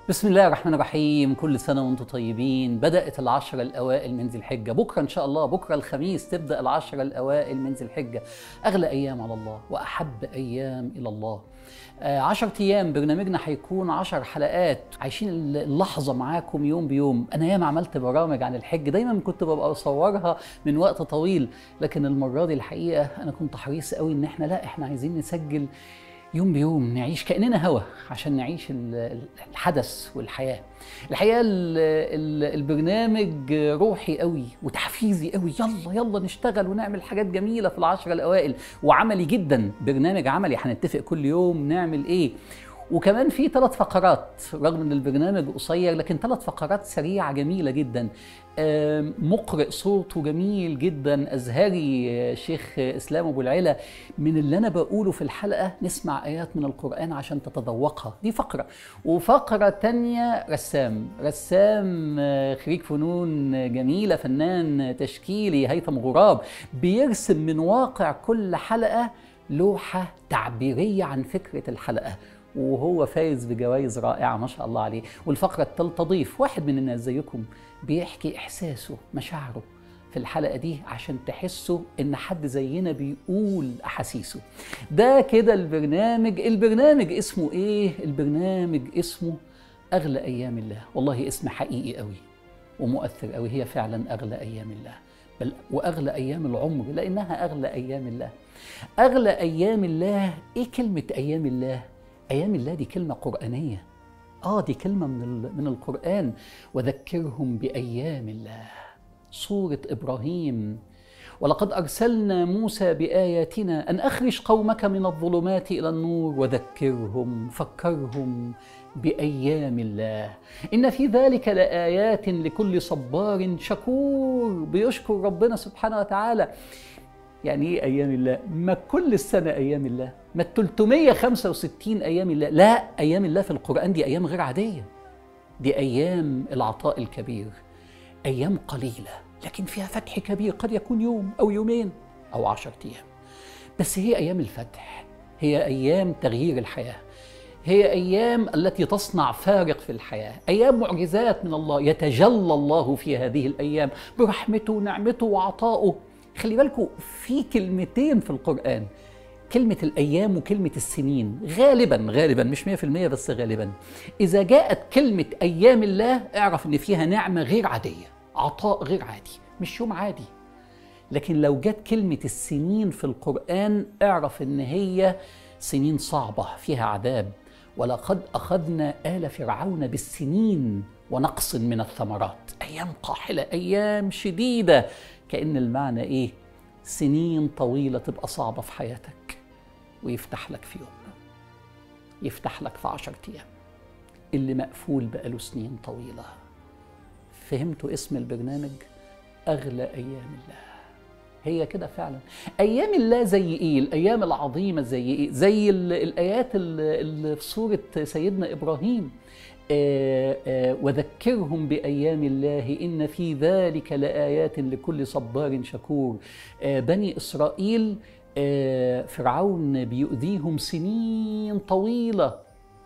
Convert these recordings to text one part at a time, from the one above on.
بسم الله الرحمن الرحيم كل سنة وانتم طيبين بدأت العشرة الأوائل من ذي الحجة بكرة إن شاء الله بكرة الخميس تبدأ العشرة الأوائل من ذي الحجة أغلى أيام على الله وأحب أيام إلى الله آه عشر أيام برنامجنا هيكون عشر حلقات عايشين اللحظة معاكم يوم بيوم أنا ياما عملت برامج عن الحج دايما كنت ببقى أصورها من وقت طويل لكن المرة دي الحقيقة أنا كنت حريص قوي إن إحنا لا إحنا عايزين نسجل يوم بيوم نعيش كأننا هوا عشان نعيش الحدث والحياة الحقيقة البرنامج روحي قوي وتحفيزي قوي يلا يلا نشتغل ونعمل حاجات جميلة في العشرة الأوائل وعملي جدا برنامج عملي هنتفق كل يوم نعمل إيه وكمان في ثلاث فقرات رغم ان البرنامج قصير لكن ثلاث فقرات سريعه جميله جدا مقرئ صوته جميل جدا ازهري شيخ اسلام ابو العلا من اللي انا بقوله في الحلقه نسمع ايات من القران عشان تتذوقها دي فقره وفقره تانية رسام رسام خريج فنون جميله فنان تشكيلي هيثم غراب بيرسم من واقع كل حلقه لوحه تعبيريه عن فكره الحلقه وهو فايز بجوائز رائعه ما شاء الله عليه والفقره الثالثه ضيف واحد من الناس زيكم بيحكي احساسه مشاعره في الحلقه دي عشان تحسوا ان حد زينا بيقول احاسيسه ده كده البرنامج البرنامج اسمه ايه البرنامج اسمه اغلى ايام الله والله اسم حقيقي قوي ومؤثر قوي هي فعلا اغلى ايام الله بل واغلى ايام العمر لانها اغلى ايام الله اغلى ايام الله ايه كلمه ايام الله ايام الله دي كلمه قرانيه اه دي كلمه من من القران وذكرهم بايام الله سوره ابراهيم ولقد ارسلنا موسى باياتنا ان اخرج قومك من الظلمات الى النور وذكرهم فكرهم بايام الله ان في ذلك لايات لكل صبار شكور بيشكر ربنا سبحانه وتعالى يعني ايه ايام الله ما كل السنه ايام الله ما 365 ايام الله لا ايام الله في القران دي ايام غير عاديه دي ايام العطاء الكبير ايام قليله لكن فيها فتح كبير قد يكون يوم او يومين او عشرة ايام بس هي ايام الفتح هي ايام تغيير الحياه هي ايام التي تصنع فارق في الحياه ايام معجزات من الله يتجلى الله في هذه الايام برحمته ونعمته وعطائه خلي بالكم في كلمتين في القرآن كلمة الأيام وكلمة السنين غالبا غالبا مش 100% بس غالبا إذا جاءت كلمة أيام الله اعرف إن فيها نعمة غير عادية عطاء غير عادي مش يوم عادي لكن لو جت كلمة السنين في القرآن اعرف إن هي سنين صعبة فيها عذاب ولقد أخذنا آل فرعون بالسنين ونقص من الثمرات أيام قاحلة أيام شديدة كأن المعنى إيه؟ سنين طويلة تبقى صعبة في حياتك ويفتح لك في يوم يفتح لك في عشرة أيام اللي مقفول بقاله سنين طويلة فهمتوا اسم البرنامج؟ أغلى أيام الله هي كده فعلا أيام الله زي إيه؟ الأيام العظيمة زي إيه؟ زي الآيات اللي في سورة سيدنا إبراهيم آآ آآ وذكرهم بأيام الله إن في ذلك لآيات لكل صبار شكور بني إسرائيل فرعون بيؤذيهم سنين طويلة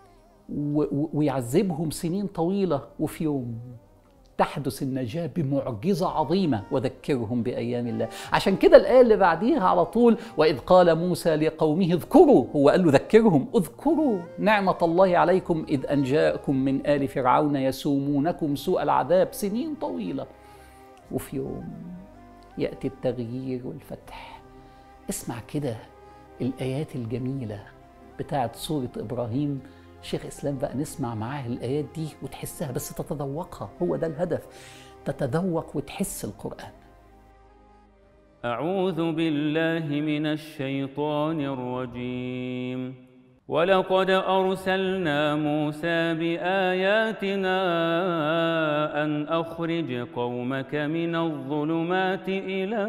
ويعذبهم سنين طويلة وفي يوم تحدث النجاة بمعجزة عظيمة وذكرهم بأيام الله عشان كده الآية اللي بعديها على طول وإذ قال موسى لقومه اذكروا هو قال له ذكرهم اذكروا نعمة الله عليكم إذ أنجاكم من آل فرعون يسومونكم سوء العذاب سنين طويلة وفي يوم يأتي التغيير والفتح اسمع كده الآيات الجميلة بتاعت سورة إبراهيم شيخ اسلام بقى نسمع معاه الايات دي وتحسها بس تتذوقها هو ده الهدف تتذوق وتحس القران اعوذ بالله من الشيطان الرجيم ولقد ارسلنا موسى باياتنا ان اخرج قومك من الظلمات الى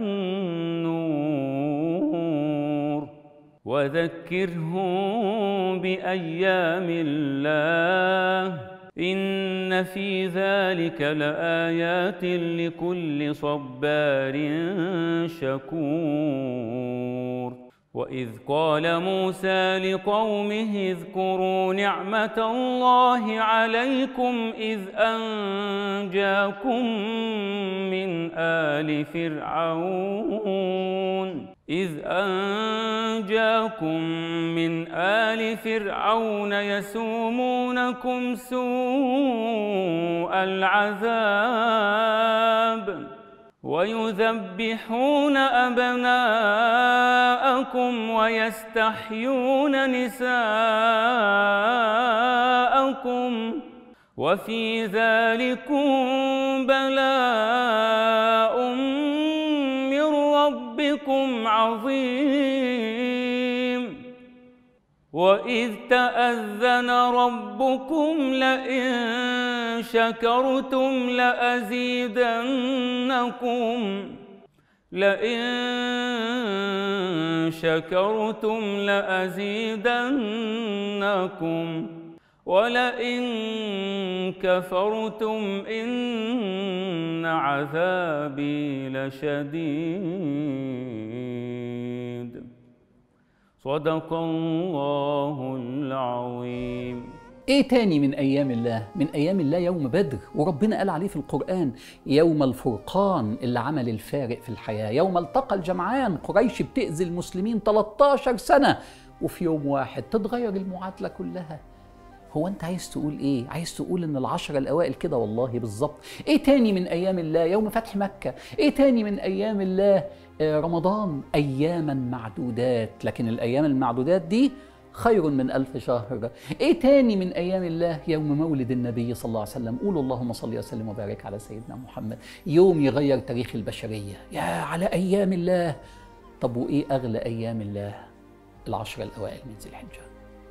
النور وذكرهم بايام الله ان في ذلك لايات لكل صبار شكور وإذ قال موسى لقومه اذكروا نعمة الله عليكم إذ أنجاكم من آل فرعون إذ أنجاكم من آل فرعون يسومونكم سوء العذاب ويذبحون أبناءكم ويستحيون نساءكم وفي ذلكم بلاء من ربكم عظيم وإذ تأذن ربكم لئن شكرتم لأزيدنكم لئن شكرتم لأزيدنكم ولئن كفرتم إن عذابي لشديد صدق الله العظيم ايه تاني من ايام الله من ايام الله يوم بدر وربنا قال عليه في القران يوم الفرقان اللي عمل الفارق في الحياه يوم التقى الجمعان قريش بتاذي المسلمين 13 سنه وفي يوم واحد تتغير المعادله كلها هو انت عايز تقول ايه عايز تقول ان العشرة الاوائل كده والله بالظبط ايه تاني من ايام الله يوم فتح مكة ايه تاني من ايام الله آه رمضان اياما معدودات لكن الايام المعدودات دي خير من ألف شهر إيه تاني من أيام الله يوم مولد النبي صلى الله عليه وسلم قولوا اللهم صل وسلم وبارك على سيدنا محمد يوم يغير تاريخ البشرية يا على أيام الله طب وإيه أغلى أيام الله العشرة الأوائل من ذي الحجة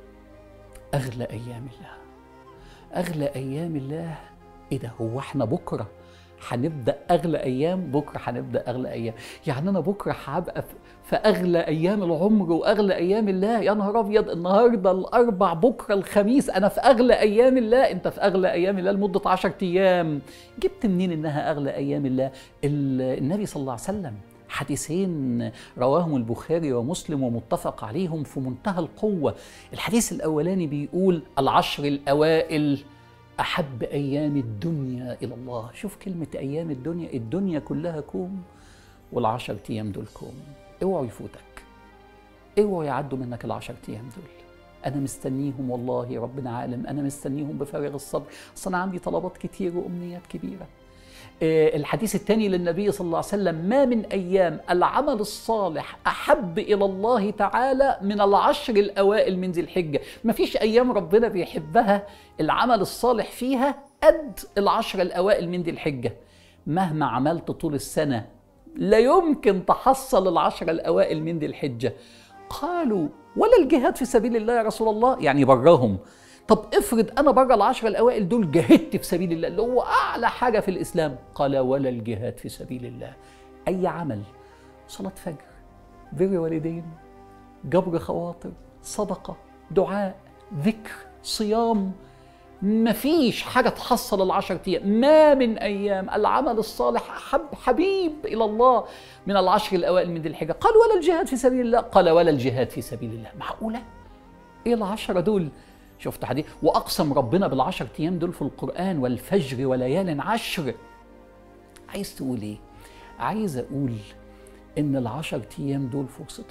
أغلى أيام الله أغلى أيام الله إيه ده هو إحنا بكرة هنبدا اغلى ايام بكره هنبدا اغلى ايام يعني انا بكره هبقى في اغلى ايام العمر واغلى ايام الله يا نهار ابيض النهارده الاربع بكره الخميس انا في اغلى ايام الله انت في اغلى ايام الله لمده 10 ايام جبت منين انها اغلى ايام الله النبي صلى الله عليه وسلم حديثين رواهم البخاري ومسلم ومتفق عليهم في منتهى القوه الحديث الاولاني بيقول العشر الاوائل أحب أيام الدنيا إلى الله شوف كلمة أيام الدنيا الدنيا كلها كوم والعشر أيام دول كوم اوعوا يفوتك اوعوا يعدوا منك العشر أيام دول أنا مستنيهم والله ربنا عالم أنا مستنيهم بفارغ الصبر أصل أنا عندي طلبات كتير وأمنيات كبيرة الحديث الثاني للنبي صلى الله عليه وسلم ما من ايام العمل الصالح احب الى الله تعالى من العشر الاوائل من ذي الحجه ما فيش ايام ربنا بيحبها العمل الصالح فيها قد العشر الاوائل من ذي الحجه مهما عملت طول السنه لا يمكن تحصل العشر الاوائل من ذي الحجه قالوا ولا الجهاد في سبيل الله يا رسول الله يعني براهم طب افرض انا بره العشرة الاوائل دول جاهدت في سبيل الله اللي هو اعلى حاجه في الاسلام قال ولا الجهاد في سبيل الله اي عمل صلاه فجر بر والدين جبر خواطر صدقه دعاء ذكر صيام مفيش حاجة تحصل العشر أيام ما من أيام العمل الصالح أحب حبيب إلى الله من العشر الأوائل من ذي الحجة قال ولا الجهاد في سبيل الله قال ولا الجهاد في سبيل الله معقولة إيه العشرة دول شفت حديث واقسم ربنا بالعشر ايام دول في القران والفجر وليال عشر عايز تقول ايه عايز اقول ان العشر ايام دول فرصتك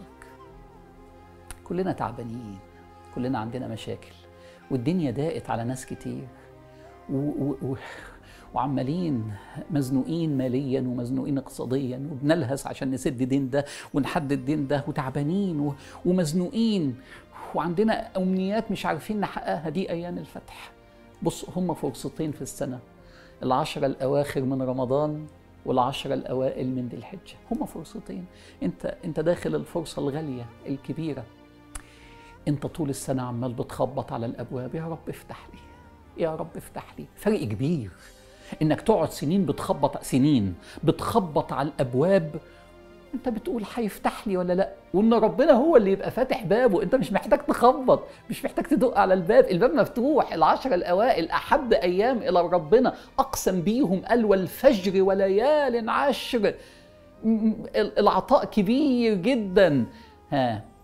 كلنا تعبانين كلنا عندنا مشاكل والدنيا ضاقت على ناس كتير و و و وعمالين مزنوقين ماليا ومزنوقين اقتصاديا وبنلهث عشان نسد دين ده ونحدد دين ده وتعبانين ومزنوقين وعندنا امنيات مش عارفين نحققها دي ايام الفتح بص هم فرصتين في السنه العشرة الاواخر من رمضان والعشرة الاوائل من ذي الحجه هم فرصتين انت انت داخل الفرصه الغاليه الكبيره انت طول السنه عمال بتخبط على الابواب يا رب افتح لي يا رب افتح لي فرق كبير انك تقعد سنين بتخبط سنين بتخبط على الابواب انت بتقول هيفتح لي ولا لا وان ربنا هو اللي يبقى فاتح بابه انت مش محتاج تخبط مش محتاج تدق على الباب الباب مفتوح العشر الاوائل احب ايام الى ربنا اقسم بيهم قال والفجر وليال عشر العطاء كبير جدا ها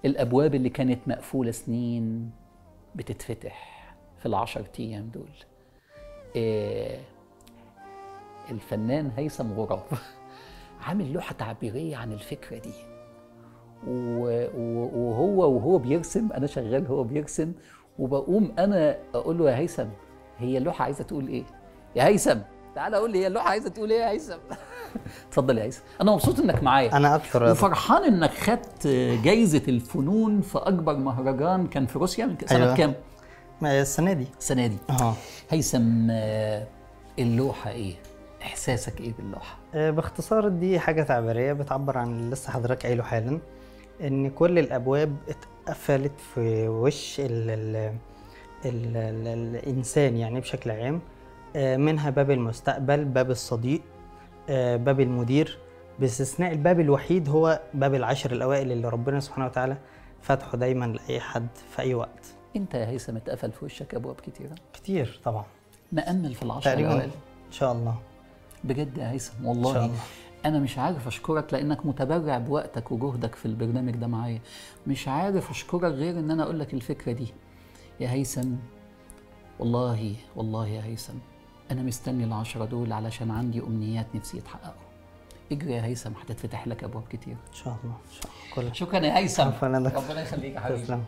الابواب اللي كانت مقفوله سنين بتتفتح في العشر ايام دول إيه الفنان هيثم غراب عامل لوحه تعبيريه عن الفكره دي و- و- وهو وهو بيرسم انا شغال هو بيرسم وبقوم انا اقول له يا هيثم هي اللوحه عايزه تقول ايه يا هيثم تعالى قول لي هي اللوحه عايزه تقول ايه يا هيثم اتفضل يا هيثم انا مبسوط انك معايا انا اكتر يا دكتور. وفرحان انك خدت جايزه الفنون في اكبر مهرجان كان في روسيا من سنه أيوة. كام ما السنه دي السنه دي اه هيثم آه، اللوحه ايه احساسك ايه باللوحه آه، باختصار دي حاجه تعبيريه بتعبر عن اللي لسه حضرتك قايله حالا ان كل الابواب اتقفلت في وش ال ال ال ال الانسان يعني بشكل عام آه، منها باب المستقبل باب الصديق آه، باب المدير باستثناء الباب الوحيد هو باب العشر الاوائل اللي ربنا سبحانه وتعالى فتحه دايما لاي حد في اي وقت انت يا هيثم اتقفل في وشك ابواب كتيره كتير طبعا مأمل في العشر تقريبا الاوائل ان شاء الله بجد يا هيثم ان شاء والله الله انا مش عارف اشكرك لانك متبرع بوقتك وجهدك في البرنامج ده معايا مش عارف اشكرك غير ان انا اقول لك الفكره دي يا هيثم والله والله يا هيثم انا مستني العشرة دول علشان عندي امنيات نفسي يتحققوا اجري يا هيثم هتتفتح لك ابواب كتير ان شاء الله ان شاء الله كل شكرا يا هيثم عفواً يا دكتور. ربنا يخليك يا حبيبي تسلم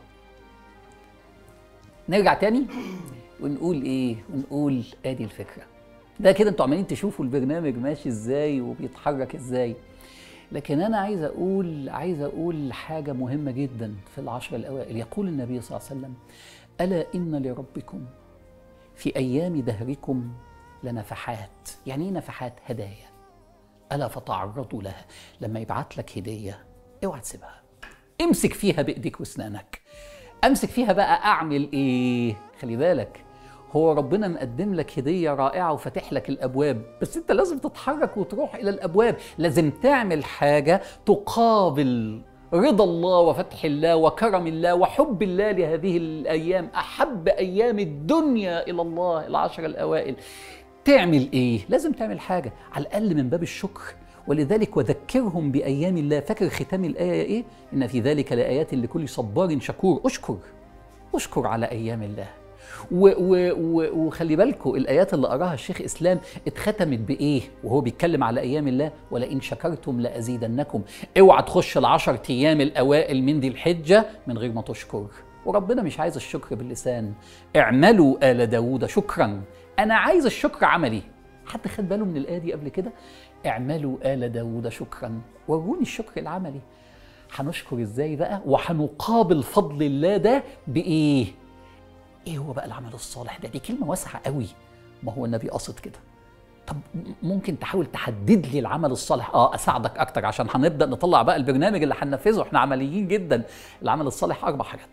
نرجع تاني ونقول ايه ونقول ادي الفكره ده كده انتوا عمالين تشوفوا البرنامج ماشي ازاي وبيتحرك ازاي لكن انا عايز اقول عايز اقول حاجه مهمه جدا في العشر الاوائل يقول النبي صلى الله عليه وسلم الا ان لربكم في ايام دهركم لنفحات يعني ايه نفحات هدايا الا فتعرضوا لها لما يبعت لك هديه اوعى تسيبها امسك فيها بايديك واسنانك امسك فيها بقى اعمل ايه خلي بالك هو ربنا مقدم لك هدية رائعة وفاتح لك الأبواب بس أنت لازم تتحرك وتروح إلى الأبواب لازم تعمل حاجة تقابل رضا الله وفتح الله وكرم الله وحب الله لهذه الأيام أحب أيام الدنيا إلى الله العشر الأوائل تعمل إيه؟ لازم تعمل حاجة على الأقل من باب الشكر ولذلك وذكرهم بأيام الله فاكر ختام الآية إيه؟ إن في ذلك لآيات لكل صبار شكور أشكر أشكر على أيام الله و و و وخلي بالكم الايات اللي قراها الشيخ اسلام اتختمت بايه وهو بيتكلم على ايام الله ولئن شكرتم لازيدنكم اوعى تخش العشر ايام الاوائل من ذي الحجه من غير ما تشكر وربنا مش عايز الشكر باللسان اعملوا ال داوود شكرا انا عايز الشكر عملي حد خد باله من الايه دي قبل كده اعملوا ال داوود شكرا وروني الشكر العملي هنشكر ازاي بقى وهنقابل فضل الله ده بايه ايه هو بقى العمل الصالح ده دي كلمه واسعه قوي ما هو النبي قصد كده طب م- ممكن تحاول تحدد لي العمل الصالح اه اساعدك اكتر عشان هنبدا نطلع بقى البرنامج اللي هننفذه احنا عمليين جدا العمل الصالح اربع حاجات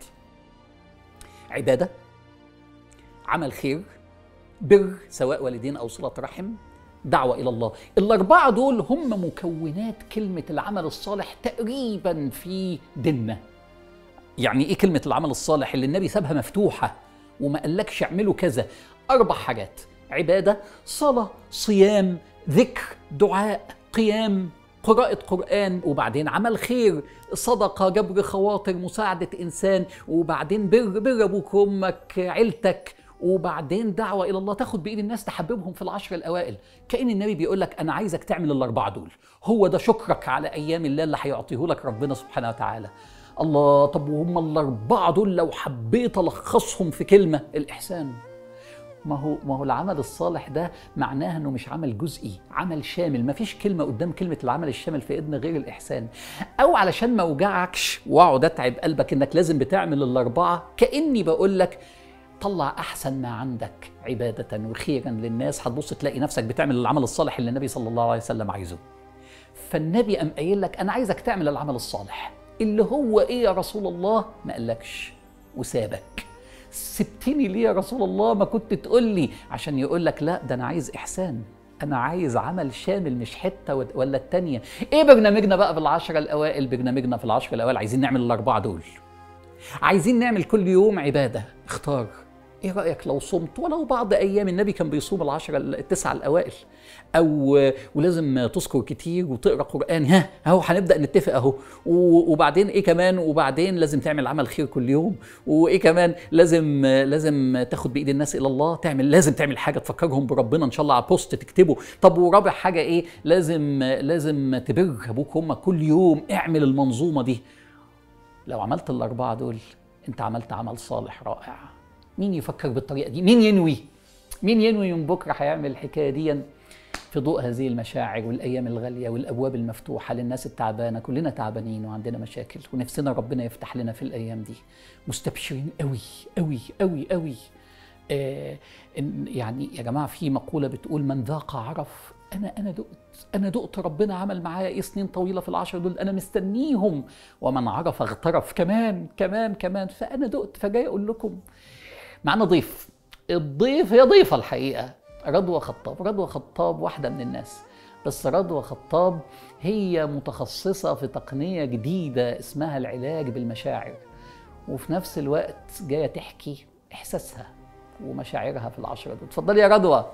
عباده عمل خير بر سواء والدين او صله رحم دعوة إلى الله الأربعة دول هم مكونات كلمة العمل الصالح تقريبا في ديننا يعني ايه كلمه العمل الصالح اللي النبي سابها مفتوحه وما قالكش اعملوا كذا اربع حاجات عباده صلاه صيام ذكر دعاء قيام قراءة قرآن وبعدين عمل خير صدقة جبر خواطر مساعدة إنسان وبعدين بر بر أبوك وأمك عيلتك وبعدين دعوة إلى الله تاخد بإيد الناس تحببهم في العشر الأوائل كأن النبي بيقول لك أنا عايزك تعمل الأربعة دول هو ده شكرك على أيام الله اللي هيعطيه لك ربنا سبحانه وتعالى الله طب وهم الأربعة دول لو حبيت ألخصهم في كلمة الإحسان ما هو ما هو العمل الصالح ده معناه انه مش عمل جزئي عمل شامل ما فيش كلمه قدام كلمه العمل الشامل في ايدنا غير الاحسان او علشان ما اوجعكش واقعد اتعب قلبك انك لازم بتعمل الاربعه كاني بقول لك طلع احسن ما عندك عباده وخيرا للناس هتبص تلاقي نفسك بتعمل العمل الصالح اللي النبي صلى الله عليه وسلم عايزه فالنبي قام قايل لك انا عايزك تعمل العمل الصالح اللي هو ايه يا رسول الله ما قالكش وسابك سبتني ليه يا رسول الله ما كنت تقول لي عشان يقول لك لا ده انا عايز احسان انا عايز عمل شامل مش حته ود- ولا التانيه ايه برنامجنا بقى في العشره الاوائل برنامجنا في العشره الاوائل عايزين نعمل الاربعه دول عايزين نعمل كل يوم عباده اختار ايه رايك لو صمت ولو بعض ايام النبي كان بيصوم العشرة التسعة الاوائل او ولازم تذكر كتير وتقرا قران ها اهو هنبدا نتفق اهو و- وبعدين ايه كمان وبعدين لازم تعمل عمل خير كل يوم وايه كمان لازم لازم تاخد بايد الناس الى الله تعمل لازم تعمل حاجه تفكرهم بربنا ان شاء الله على بوست تكتبه طب ورابع حاجه ايه لازم لازم تبر ابوك وامك كل يوم اعمل المنظومه دي لو عملت الاربعه دول انت عملت عمل صالح رائع مين يفكر بالطريقه دي مين ينوي مين ينوي من بكره هيعمل الحكايه دي في ضوء هذه المشاعر والايام الغاليه والابواب المفتوحه للناس التعبانه كلنا تعبانين وعندنا مشاكل ونفسنا ربنا يفتح لنا في الايام دي مستبشرين قوي قوي قوي قوي آه إن يعني يا جماعه في مقوله بتقول من ذاق عرف انا انا دقت انا دقت ربنا عمل معايا ايه سنين طويله في العشر دول انا مستنيهم ومن عرف اغترف كمان كمان كمان فانا دقت فجاي اقول لكم معانا ضيف الضيف هي ضيفه الحقيقه رضوى خطاب رضوى خطاب واحده من الناس بس رضوى خطاب هي متخصصه في تقنيه جديده اسمها العلاج بالمشاعر وفي نفس الوقت جايه تحكي احساسها ومشاعرها في العشرة دول اتفضلي يا رضوى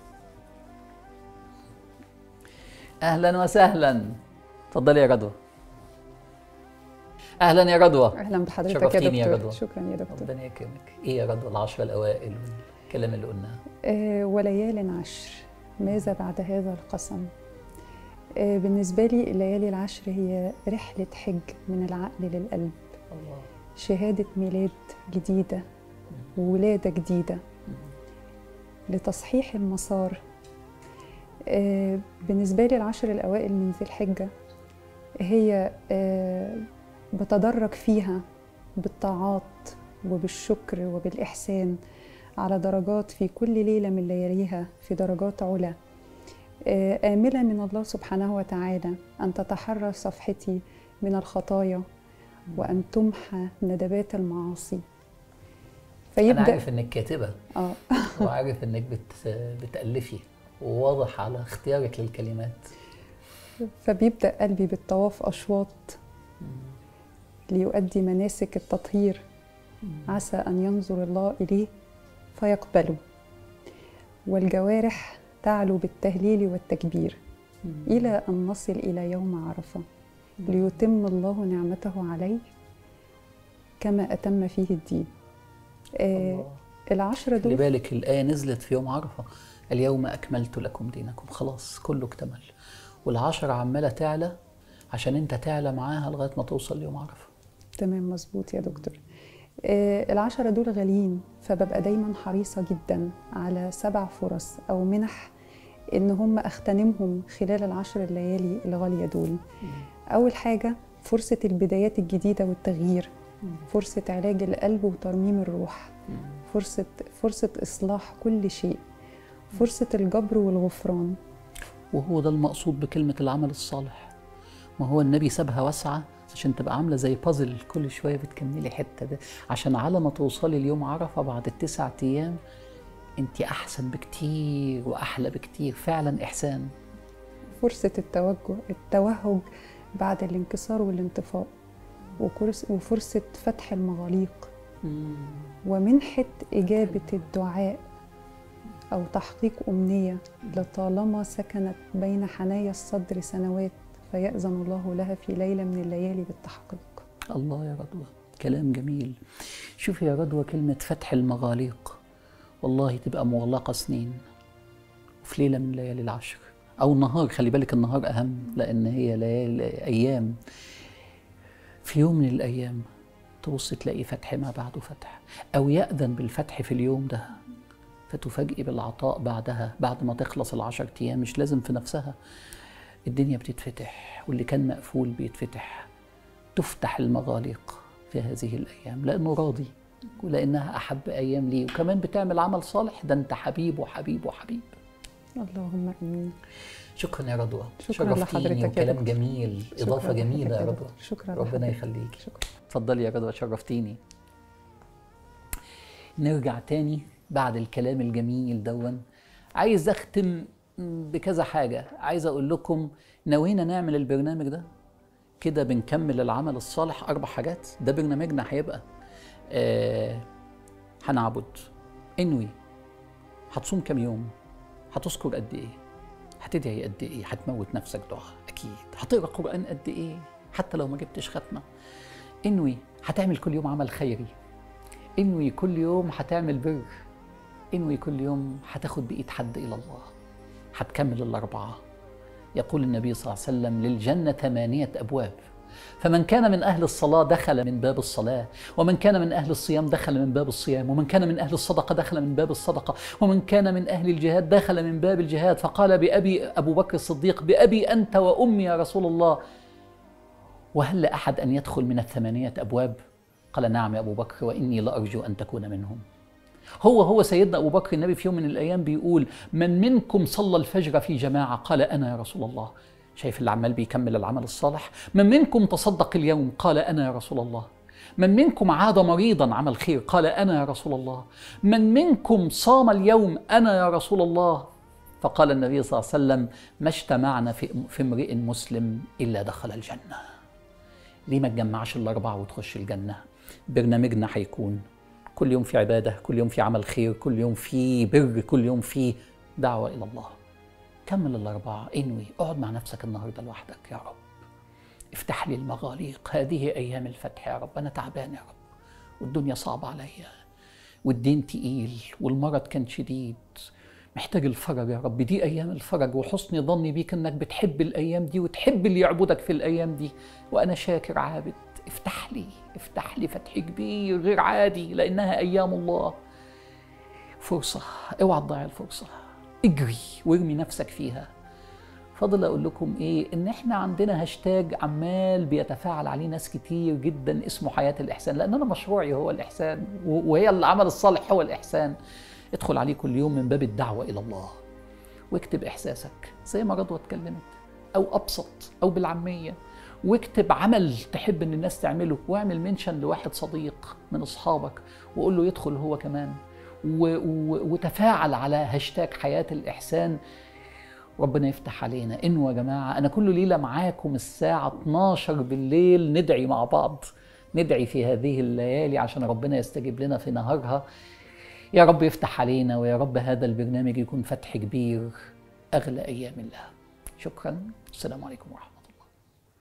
اهلا وسهلا اتفضلي يا رضوى اهلا يا رضوى اهلا بحضرتك شرفتيني يا يا دكتور رضوى. شكرا يا دكتور ربنا يكرمك ايه يا رضوى العشرة الاوائل والكلام اللي قلناه آه وليال عشر ماذا بعد هذا القسم آه بالنسبة لي الليالي العشر هي رحلة حج من العقل للقلب الله شهادة ميلاد جديدة وولادة جديدة لتصحيح المسار آه، بالنسبة لي العشر الأوائل من ذي الحجة هي آه، بتدرج فيها بالطاعات وبالشكر وبالإحسان على درجات في كل ليلة من لياليها في درجات علا آه، آملة من الله سبحانه وتعالى أن تتحرى صفحتي من الخطايا وأن تمحى ندبات المعاصي انا فيبدأ عارف انك كاتبه آه وعارف انك بت... بتالفي وواضح على اختيارك للكلمات فبيبدأ قلبي بالطواف أشواط ليؤدي مناسك التطهير عسى أن ينظر الله إليه فيقبله والجوارح تعلو بالتهليل والتكبير إلى أن نصل إلى يوم عرفة ليتم الله نعمته عليه كما أتم فيه الدين آه الله. العشرة خلي دول بالك الآية نزلت في يوم عرفة اليوم أكملت لكم دينكم خلاص كله اكتمل والعشرة عمالة تعلى عشان أنت تعلى معاها لغاية ما توصل ليوم عرفة تمام مظبوط يا دكتور آه العشرة دول غاليين فببقى دايما حريصة جدا على سبع فرص أو منح إن هم أغتنمهم خلال العشر الليالي الغالية دول أول حاجة فرصة البدايات الجديدة والتغيير فرصة علاج القلب وترميم الروح فرصة فرصة إصلاح كل شيء فرصة الجبر والغفران وهو ده المقصود بكلمة العمل الصالح ما هو النبي سابها واسعة عشان تبقى عاملة زي بازل كل شوية بتكملي حتة ده عشان على ما توصلي اليوم عرفة بعد التسع أيام أنت أحسن بكتير وأحلى بكتير فعلا إحسان فرصة التوجه التوهج بعد الانكسار والانطفاء وكرس- وفرصة فتح المغاليق ومنحة إجابة الدعاء أو تحقيق أمنية لطالما سكنت بين حنايا الصدر سنوات فيأذن الله لها في ليلة من الليالي بالتحقيق الله يا رضوى كلام جميل شوفي يا رضوى كلمة فتح المغاليق والله تبقى مغلقة سنين وفي ليلة من ليالي العشر أو النهار خلي بالك النهار أهم لأن هي ليالي أيام في يوم من الأيام تبص تلاقي فتح ما بعده فتح أو يأذن بالفتح في اليوم ده فتفاجئي بالعطاء بعدها بعد ما تخلص العشر أيام مش لازم في نفسها الدنيا بتتفتح واللي كان مقفول بيتفتح تفتح المغاليق في هذه الأيام لأنه راضي ولأنها أحب أيام ليه وكمان بتعمل عمل صالح ده أنت حبيب وحبيب وحبيب اللهم آمين شكرا يا رضوى شكرا شرفتيني لحضرتك يا وكلام دكتور. جميل شكراً إضافة لحضرتك جميلة يا يا رضوى دكتور. شكرا ربنا لحضرتك. يخليك شكرا اتفضلي يا رضوى شرفتيني نرجع تاني بعد الكلام الجميل دون عايز اختم بكذا حاجة عايز اقول لكم نوينا نعمل البرنامج ده كده بنكمل العمل الصالح اربع حاجات ده برنامجنا هيبقى آه هنعبد انوي هتصوم كام يوم هتذكر قد ايه هتدعي قد ايه هتموت نفسك دعاء اكيد هتقرا قران قد ايه حتى لو ما جبتش ختمه انوي هتعمل كل يوم عمل خيري انوي كل يوم هتعمل بر انوي كل يوم هتاخد بايد حد الى الله هتكمل الاربعه يقول النبي صلى الله عليه وسلم للجنه ثمانيه ابواب فمن كان من أهل الصلاة دخل من باب الصلاة ومن كان من أهل الصيام دخل من باب الصيام ومن كان من أهل الصدقة دخل من باب الصدقة ومن كان من أهل الجهاد دخل من باب الجهاد فقال بأبي أبو بكر الصديق بأبي أنت وأمي يا رسول الله وهل لأحد أن يدخل من الثمانية أبواب قال نعم يا أبو بكر وإني لأرجو أن تكون منهم هو هو سيدنا أبو بكر النبي في يوم من الأيام بيقول من منكم صلى الفجر في جماعة قال أنا يا رسول الله شايف اللي عمال بيكمل العمل الصالح من منكم تصدق اليوم قال أنا يا رسول الله من منكم عاد مريضا عمل خير قال أنا يا رسول الله من منكم صام اليوم أنا يا رسول الله فقال النبي صلى الله عليه وسلم ما اجتمعنا في, في امرئ مسلم إلا دخل الجنة ليه ما تجمعش الأربعة وتخش الجنة برنامجنا هيكون كل يوم في عبادة كل يوم في عمل خير كل يوم في بر كل يوم في دعوة إلى الله كمل الأربعة انوي اقعد مع نفسك النهاردة لوحدك يا رب افتح لي المغاليق هذه أيام الفتح يا رب أنا تعبان يا رب والدنيا صعبة عليا والدين تقيل والمرض كان شديد محتاج الفرج يا رب دي أيام الفرج وحسن ظني بيك إنك بتحب الأيام دي وتحب اللي يعبدك في الأيام دي وأنا شاكر عابد افتح لي افتح لي فتح كبير غير عادي لأنها أيام الله فرصة اوعى تضيع الفرصة اجري وارمي نفسك فيها فاضل اقول لكم ايه ان احنا عندنا هاشتاج عمال بيتفاعل عليه ناس كتير جدا اسمه حياه الاحسان لان انا مشروعي هو الاحسان وهي العمل الصالح هو الاحسان ادخل عليه كل يوم من باب الدعوه الى الله واكتب احساسك زي ما رضوى اتكلمت او ابسط او بالعاميه واكتب عمل تحب ان الناس تعمله واعمل منشن لواحد صديق من اصحابك وقول له يدخل هو كمان و... و... وتفاعل على هاشتاج حياة الإحسان ربنا يفتح علينا إنه يا جماعة أنا كل ليلة معاكم الساعة 12 بالليل ندعي مع بعض ندعي في هذه الليالي عشان ربنا يستجيب لنا في نهارها يا رب يفتح علينا ويا رب هذا البرنامج يكون فتح كبير أغلى أيام الله شكرا السلام عليكم ورحمة الله